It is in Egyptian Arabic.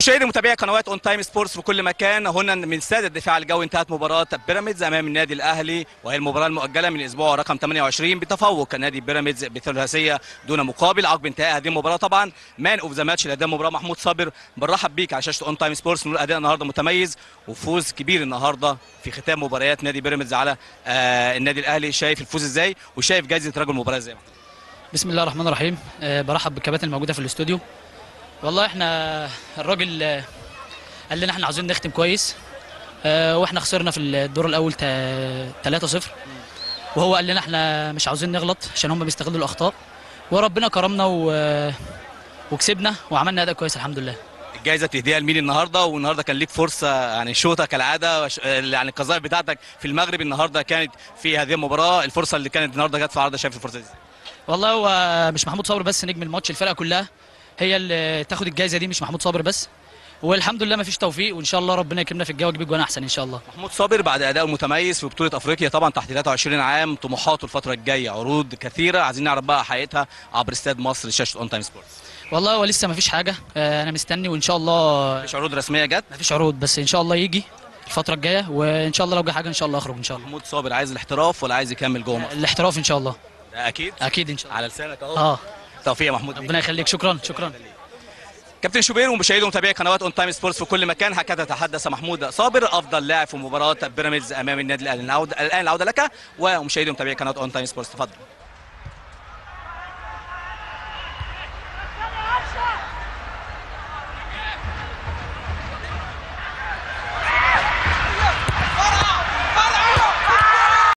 مشاهدي متابعي قنوات اون تايم سبورتس في كل مكان هنا من استاد الدفاع الجوي انتهت مباراه بيراميدز امام النادي الاهلي وهي المباراه المؤجله من الاسبوع رقم 28 بتفوق نادي بيراميدز بثلاثيه دون مقابل عقب انتهاء هذه المباراه طبعا مان اوف ذا ماتش لاداء المباراه محمود صابر بنرحب بيك على شاشه اون تايم سبورتس نقول اداء النهارده متميز وفوز كبير النهارده في ختام مباريات نادي بيراميدز على آه النادي الاهلي شايف الفوز ازاي وشايف جائزه رجل المباراه ازاي بسم الله الرحمن الرحيم أه برحب بالكباتن الموجوده في الاستوديو والله احنا الراجل آه، قال لنا احنا عاوزين نختم كويس أه واحنا خسرنا في الدور الاول تا- 3-0 وهو قال لنا احنا مش عاوزين نغلط عشان هم بيستغلوا الاخطاء وربنا كرمنا و... وكسبنا وعملنا اداء كويس الحمد لله الجائزه تهديها لمين النهارده والنهارده كان ليك فرصه يعني شوطه كالعاده وش- يعني القذائف بتاعتك في المغرب النهارده كانت في هذه المباراه الفرصه اللي كانت النهارده جت في عرضه شايف الفرصه دي إزاي؟ والله هو مش محمود صابر بس نجم الماتش الفرقه كلها هي اللي تاخد الجائزه دي مش محمود صابر بس والحمد لله ما فيش توفيق وان شاء الله ربنا يكرمنا في الجو ويجيب جوان احسن ان شاء الله محمود صابر بعد اداء متميز في بطوله افريقيا طبعا تحت 23 عام طموحاته الفتره الجايه عروض كثيره عايزين نعرف بقى حقيقتها عبر استاد مصر شاشه اون تايم سبورتس والله هو لسه ما فيش حاجه آه، انا مستني وان شاء الله مفيش عروض رسميه جت ما فيش عروض بس ان شاء الله يجي الفتره الجايه وان شاء الله لو جه حاجه ان شاء الله اخرج ان شاء الله محمود صابر عايز الاحتراف ولا عايز يكمل جوه مصر الاحتراف ان شاء الله ده اكيد اكيد ان شاء الله على لسانك اهو اه توفيق يا محمود ربنا يخليك شكرا شكرا كابتن شوبير ومشاهدي ومتابعي قنوات اون تايم سبورتس في كل مكان هكذا تحدث محمود صابر افضل لاعب في مباراه بيراميدز امام النادي الاهلي العودة- الان العوده لك ومشاهدي ومتابعي قناه اون تايم سبورتس تفضل